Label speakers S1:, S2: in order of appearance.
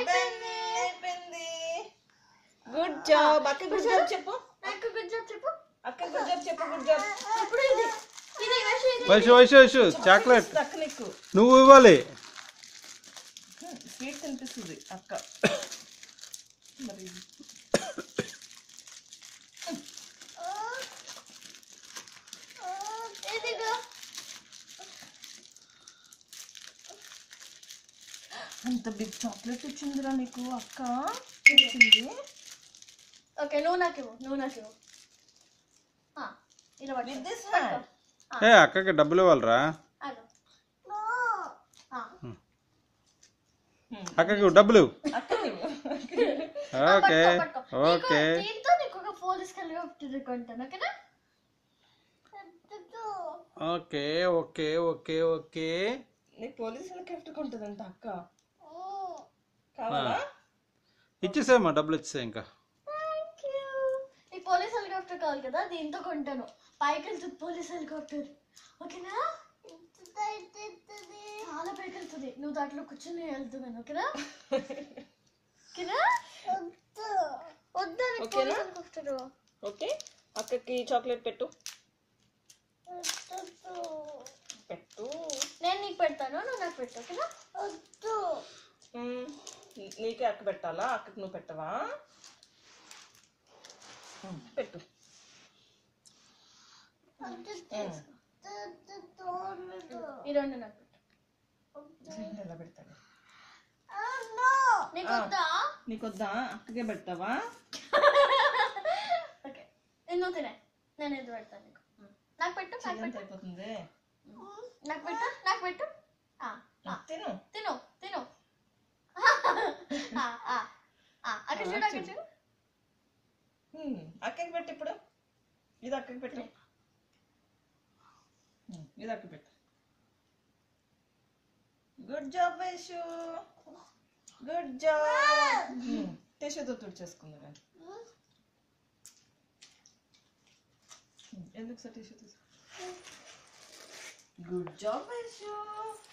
S1: అయిపోయింది
S2: అయిపోయింది good job అక్క గుడ్ జాబ్ చెప్పు
S1: నాకు గుడ్ జాబ్ చెప్పు
S2: అక్క గుడ్ జాబ్ చెప్పు గుడ్ జాబ్
S1: ఇప్పుడు ఇది ఇది వైషు ఇది
S3: వైషు వైషు వైషు చాక్లెట్
S2: అక్క నీకు
S3: నువ్వు ఇవ్వాలి
S2: స్వీట్ తినిపిస్తుంది అక్క మరి
S1: ఇదిగో
S2: అంత బిగ్ చాక్లెట్ ఇచ్చిందిరా నీకు అక్క ఇచ్చింది
S1: ఓకే నువ్వు నాకు ఇవ్వు నువ్వు నాకు ఇవ్వు ఆ, ఇలా పట్టు.
S2: విత్ దిస్
S1: పట్టుకో.
S3: ఏ అక్కకి డబ్బులు ఇవ్వాలిరా
S1: ఆగు. ఆ,
S3: అక్కకి డబ్బులు
S2: అక్క నువ్వు
S3: ఓకే
S1: పట్టుకో, పట్టుకో.
S3: ఓకే
S1: నీకు- దీంతో నీకు ఒక పోలీస్ హెలికాప్టర్ కొంటాను ఓకేనా
S3: ఓకే ఓకే ఓకే ఓకే
S2: నీకు పోలీస్ హెలికాప్టర్ ఉంటుందంట అక్క కావాలా
S3: ఇచ్చేసేమ్మా డబ్బులు ఇచ్చేసే ఇంకా
S1: థ్యాంక్ యూ నీకు పోలీస్ హెలికాప్టర్ కావాలి కదా దీంతో కొంటాను పైకి వెళ్తుంది పోలీస్ హెలికాప్టర్ ఓకేనా చాలా పైకి వెళ్తుంది నువ్వు దాంట్లో కూర్చొని వెళ్తున్నాను ఓకేనా ఓకేనా వద్దా నీకు
S2: ఓకేనా?
S1: పోలీస్ హెలికాప్టర్
S2: ఓకే అక్కకి చాక్లెట్ పెట్టు పెట్టు
S1: నేను నీకు పెడతాను నువ్వు నాకు పెట్టు ఓకేనా
S2: మ్మ్. నీకే అక్క పెట్టాలా అక్కకి నువ్వు పెట్టవా మ్మ్. పెట్టు
S1: ఈ రెండు నాకు పెట్టు
S2: ఎలా పెడతాడు
S1: నీకు వద్దా
S2: నీకొద్దా అక్కకే పెడతావా
S1: ఓకే నువ్వు తినే నేను ఇది పెడతాను నీకు నాకు పెట్టు నాకు
S2: ఎంత
S1: పెట్టు
S2: అయిపోతుంది
S1: నాకు పెట్టు నాకు పెట్టు ఆ, ఆ,
S2: తిను
S1: తిను తిను ఆ, ఆ, ఆ, అక్కడ చూడు అక్కడ చూడు
S2: మ్మ్. అక్కకి పెట్టు ఇప్పుడు ఇది అక్కకి పెట్టు మ్మ్. ఇది అక్కకి పెట్టు good job Vaishu good job టిష్యూతో తుడిచేసుకుంది కానీ ఎందుకు సార్ టిష్యూ తీసు గుడ్ జాబ్ వైషు